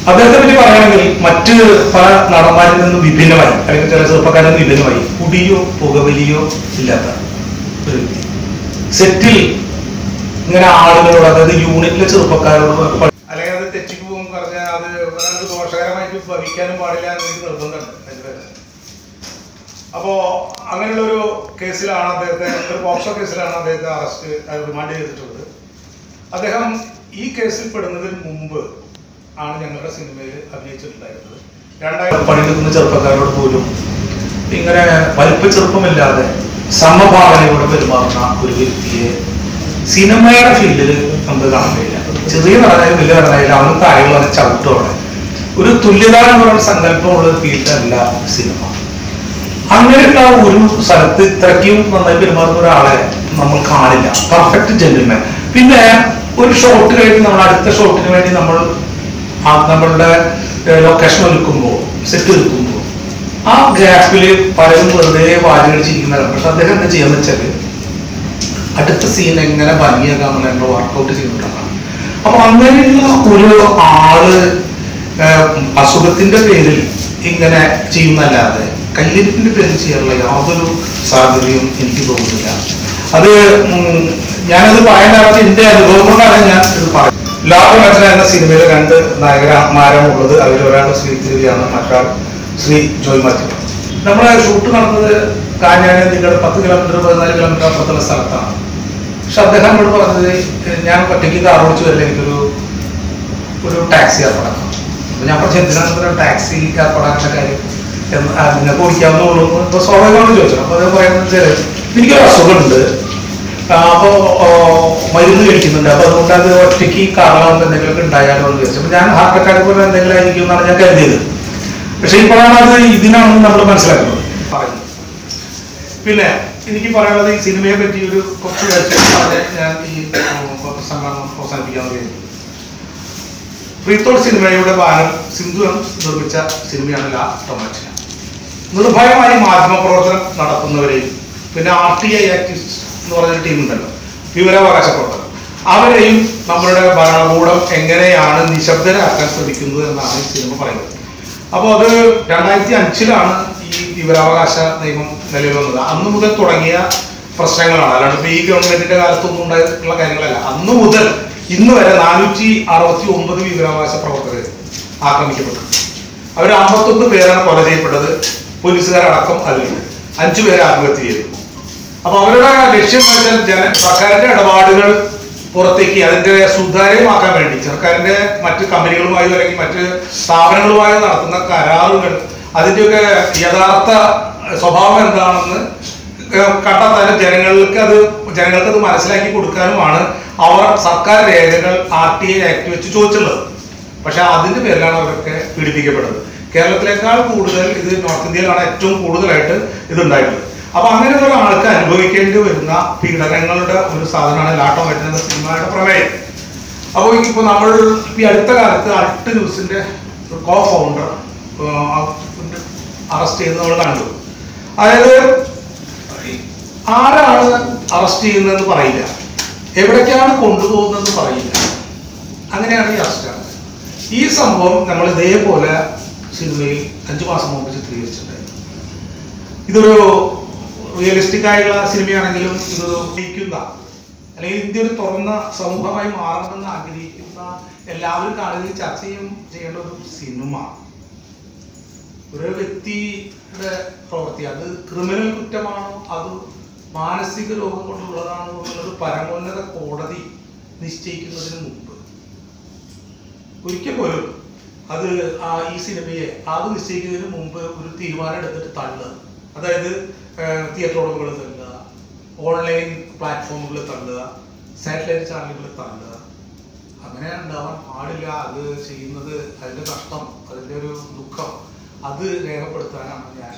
അദ്ദേഹത്തെ പറ്റി പറയുകയാണെങ്കിൽ മറ്റ് പല നടന്മാരിൽ നിന്നും വിഭിന്നമായി അല്ലെങ്കിൽ ചില ചെറുപ്പക്കാരിൽ നിന്ന് വിഭിന്നമായി കുടിയോ പുകവലിയോ ഇല്ലാത്ത ഒരു വ്യക്തി സെറ്റിൽ ഇങ്ങനെ ആളുകളോട് അതായത് യൂണിറ്റിലെ ചെറുപ്പക്കാരോട് പ- അല്ലെങ്കിൽ അത് തെറ്റിക്ക് പോകും പറഞ്ഞാൽ അത് ഒരാൾക്ക് ദോഷകരമായിട്ട് ഭവിക്കാനും പാടില്ല എന്ന് എനിക്ക് നിർബന്ധമുണ്ട് അതിന്റെ പേരിൽ. അപ്പോ അങ്ങനെയുള്ള ഒരു കേസിലാണ് അദ്ദേഹത്തെ ഒരു പോക്സോ കേസിലാണ് അദ്ദേഹത്തെ അറസ്റ്റ് റിമാൻഡ് ചെയ്തിട്ടുള്ളത് അദ്ദേഹം ഈ കേസിൽ പെടുന്നതിന് മുമ്പ് ആണ് ഞങ്ങളുടെ സിനിമയിൽ അഭിനയിച്ചിട്ടുണ്ടായിരുന്നത് രണ്ടായിരം പണിയെടുക്കുന്ന ചെറുപ്പക്കാരോട് പോലും ഇങ്ങനെ വലിപ്പ ചെറുപ്പമില്ലാതെ സമഭാവനയോടെ പെരുമാറുന്ന ഒരു വ്യക്തിയെ സിനിമയുടെ ഫീൽഡിൽ നമുക്ക് കാണാൻ കഴിയില്ല ചെറിയ നടനായാലും വലിയ നടനായാലും അവന് താഴെയുള്ള ചവിട്ടോടെ ഒരു തുല്യത എന്ന് പറയുന്ന സങ്കല്പമുള്ള ഒരു ഫീൽഡല്ല സിനിമ അങ്ങനെയുള്ള ഒരു സ്ഥലത്ത് ഇത്രയ്ക്കും നന്നായി പെരുമാറുന്ന ഒരാളെ നമ്മൾ കാണില്ല പെർഫെക്റ്റ് ജെന്റിൽമാൻ പിന്നെ ഒരു ഷോട്ട് കഴിഞ്ഞ് നമ്മൾ അടുത്ത ഷോട്ടിന് വേണ്ടി നമ്മൾ ആ നമ്മളുടെ ലൊക്കേഷൻ ഒരുക്കുമ്പോൾ സെറ്റ് ഒരുക്കുമ്പോൾ ആ ഗ്യാപ്പിൽ പലരും വെറുതെ വാരികടിച്ചിരിക്കുന്നവരാണ് പക്ഷെ അദ്ദേഹം എന്താ ചെയ്യാന്ന് വെച്ചാൽ അടുത്ത സീൻ എങ്ങനെ ഭംഗിയാക്കാമെന്ന് നമ്മൾ വർക്കൗട്ട് ചെയ്യുന്നുണ്ടാണ് അപ്പൊ അങ്ങനെയുള്ള ഒരു ആള് ഏഹ്, അസുഖത്തിന്റെ പേരിൽ ഇങ്ങനെ ചെയ്യുന്നല്ലാതെ കയ്യിരിപ്പിന്റെ പേരിൽ ചെയ്യാനുള്ള യാതൊരു സാധ്യതയും എനിക്ക് തോന്നുന്നില്ല അത് ഉം, ഞാനത് പറയാൻ കാരണം എന്റെ അനുഭവം കൊണ്ടാണ് ഞാൻ ഇത് പറയുന്നത് ലാഭമേഖല എന്ന സിനിമയിൽ രണ്ട് നായകന്മാരാണ് ഉള്ളത് അതിൽ ഒരാൾ ശ്രീ തിരുവിയാണ് മറ്റൊരാൾ ശ്രീ ജോയ് മാത്യു നമ്മുടെ ഷൂട്ട് നടന്നത് കാഞ്ഞാണി നിങ്ങളുടെ പത്ത് കിലോമീറ്റർ പതിനാല് കിലോമീറ്റർ അപ്പുറത്തുള്ള സ്ഥലത്താണ് പക്ഷെ അദ്ദേഹം എന്നോട് പറഞ്ഞത് ഞാൻ ഒറ്റയ്ക്ക് കാർ ഓടിച്ചു വരില്ല എനിക്കൊരു ഒരു ടാക്സി ഏർപ്പെടാം അപ്പൊ ഞാൻ പറഞ്ഞു എന്തിനാണ് ഒരു ടാക്സി ഏർപ്പെടാനുള്ള കാര്യം എന്ന് ആ, നിങ്ങൾക്ക് ഓടിക്കാവുന്നുള്ളൂ ഇപ്പൊ സ്വാഭാവികമാണ് ചോദിച്ചു അപ്പൊ അദ്ദേഹം പറയുന്നത് വെച്ചാല് എനിക്കൊരു അസുഖമുണ്ട് ആ, അപ്പൊ ഓ, മരുന്ന് കഴിക്കുന്നുണ്ട് അപ്പൊ അതുകൊണ്ട് അത് ഒറ്റയ്ക്ക് കാറിലാവുമ്പോൾ എന്തെങ്കിലുമൊക്കെ ഉണ്ടായാലോ എന്ന് വിചാരിച്ചു അപ്പൊ ഞാൻ ഹാർട്ട് അറ്റാക്ക് പോലെ എന്തെങ്കിലും ആയിരിക്കും എന്നാണ് ഞാൻ കരുതിയത് പക്ഷെ ഇപ്പോഴാണ് അത് ഇതിനാണെന്ന് നമ്മൾ മനസ്സിലാക്കുന്നത് പറയുന്നത് പിന്നെ എനിക്ക് പറയാനുള്ളത് ഈ സിനിമയെ പറ്റി ഒരു കുറച്ച് കാഴ്ച പറഞ്ഞ് ഞാൻ ഈ ഉം, സംവാദം അവസാനിപ്പിക്കാൻ കഴിയും പ്രീത്തോൾ സിനിമയുടെ ബാനർ സിന്ധു എം നിർമ്മിച്ച സിനിമയാണ് ലാ ടൊമാറ്റോ നിർഭയമായി മാധ്യമ പ്രവർത്തനം നടത്തുന്നവരെയും പിന്നെ ആർ ടി ഐ ആക്ടിവിസ്റ്റ് എന്ന് പറഞ്ഞൊരു ടീം ഉണ്ടല്ലോ വിവരാവകാശ പ്രവർത്തനം അവരെയും നമ്മളുടെ ഭരണകൂടം എങ്ങനെയാണ് നിശബ്ദരാക്കാൻ ശ്രമിക്കുന്നത് എന്നാണ് ഈ സിനിമ പറയുന്നത് അപ്പോൾ അത് രണ്ടായിരത്തി അഞ്ചിലാണ് ഈ വിവരാവകാശ നിയമം നിലവിൽ വന്നത് അന്ന് മുതൽ തുടങ്ങിയ പ്രശ്നങ്ങളാണ് അല്ലാണ്ട് ഇപ്പൊ ഈ ഗവൺമെന്റിന്റെ കാലത്തൊന്നും ഉണ്ടായിട്ടുള്ള കാര്യങ്ങളല്ല അന്ന് മുതൽ ഇന്ന് വരെ നാനൂറ്റി അറുപത്തി ഒമ്പത് വിവരാവകാശ പ്രവർത്തകർ ആക്രമിക്കപ്പെട്ടു അവർ അമ്പത്തൊന്ന് പേരാണ് കൊല ചെയ്യപ്പെട്ടത് പോലീസുകാരടക്കം അതിലുണ്ട് അഞ്ചു പേരെ ആത്മഹത്യ ചെയ്തു അപ്പൊ അവരുടെ ലക്ഷ്യം എന്ന് വെച്ചാൽ ജന സർക്കാരിന്റെ ഇടപാടുകൾ പുറത്തേക്ക് അതിന്റെ സുതാര്യമാക്കാൻ വേണ്ടി സർക്കാരിന്റെ മറ്റ് കമ്പനികളുമായോ അല്ലെങ്കിൽ മറ്റ് സ്ഥാപനങ്ങളുമായോ നടത്തുന്ന കരാറുകൾ അതിന്റെയൊക്കെ യഥാർത്ഥ സ്വഭാവം എന്താണെന്ന് ഏഹ് കണ്ടെത്താനും ജനങ്ങൾക്ക് അത് ജനങ്ങൾക്ക് അത് മനസ്സിലാക്കി കൊടുക്കാനുമാണ് അവർ സർക്കാർ രേഖകൾ ആർ ടി ഐ ആക്ട് വെച്ച് ചോദിച്ചുള്ളത് പക്ഷെ അതിന്റെ പേരിലാണ് അവരൊക്കെ പീഡിപ്പിക്കപ്പെട്ടത് കേരളത്തിലേക്കാൾ കൂടുതൽ ഇത് നോർത്ത് ഇന്ത്യയിലാണ് ഏറ്റവും കൂടുതലായിട്ട് ഇത് ഉണ്ടായിട്ടുള്ളത് അപ്പൊ അങ്ങനെ ഒരാൾക്ക് അനുഭവിക്കേണ്ടി വരുന്ന പീഡനങ്ങളുടെ ഒരു സാധനമാണ് ലാട്ടോമേറ്റ് എന്ന സിനിമയുടെ പ്രമേയം അപ്പോൾ ഇപ്പൊ നമ്മൾ ഈ അടുത്ത കാലത്ത് അൾട്ട് ന്യൂസിന്റെ കോ ഫൗണ്ടർ അറസ്റ്റ് ചെയ്യുന്നത് നമ്മൾ കണ്ടു അതായത് ആരാണ് അറസ്റ്റ് ചെയ്യുന്നതെന്ന് പറയില്ല എവിടേക്കാണ് കൊണ്ടുപോകുന്നതെന്ന് പറയില്ല അങ്ങനെയാണ് ഈ അറസ്റ്റ് ഈ സംഭവം നമ്മൾ ഇതേപോലെ സിനിമയിൽ അഞ്ചു മാസം മുമ്പ് ചിത്രീകരിച്ചിട്ടുണ്ടായിരുന്നു ഇതൊരു റിയലിസ്റ്റിക് ആയിട്ടുള്ള സിനിമയാണെങ്കിലും ഇതൊരു ജയിക്കുന്ന അല്ലെങ്കിൽ ഇന്ത്യ ഒരു തുറന്ന സമൂഹമായി മാറണമെന്ന് ആഗ്രഹിക്കുന്ന എല്ലാവരും കാണുകയും ചർച്ചയും ചെയ്യേണ്ട ഒരു സിനിമ ഒരു വ്യക്തിയുടെ പ്രവൃത്തി അത് ക്രിമിനൽ കുറ്റമാണോ അത് മാനസിക രോഗം കൊണ്ടുള്ളതാണോ എന്നുള്ളത് പരമോന്നത കോടതി നിശ്ചയിക്കുന്നതിന് മുമ്പ് ഒരിക്കൽ പോലും അത് ആ ഈ സിനിമയെ അത് നിശ്ചയിക്കുന്നതിന് മുമ്പ് ഒരു തീരുമാനം എടുത്തിട്ട് തള്ളുക അതായത് തിയേറ്റർ ഉടമകൾ തള്ളുക ഓൺലൈൻ പ്ലാറ്റ്ഫോമുകൾ തള്ളുക സാറ്റലൈറ്റ് ചാനലുകൾ തള്ളുക അങ്ങനെ ഉണ്ടാവാൻ പാടില്ല അത് ചെയ്യുന്നത് അതിന്റെ നഷ്ടം അതിന്റെ ഒരു ദുഃഖം അത് രേഖപ്പെടുത്താനാണ് ഞാൻ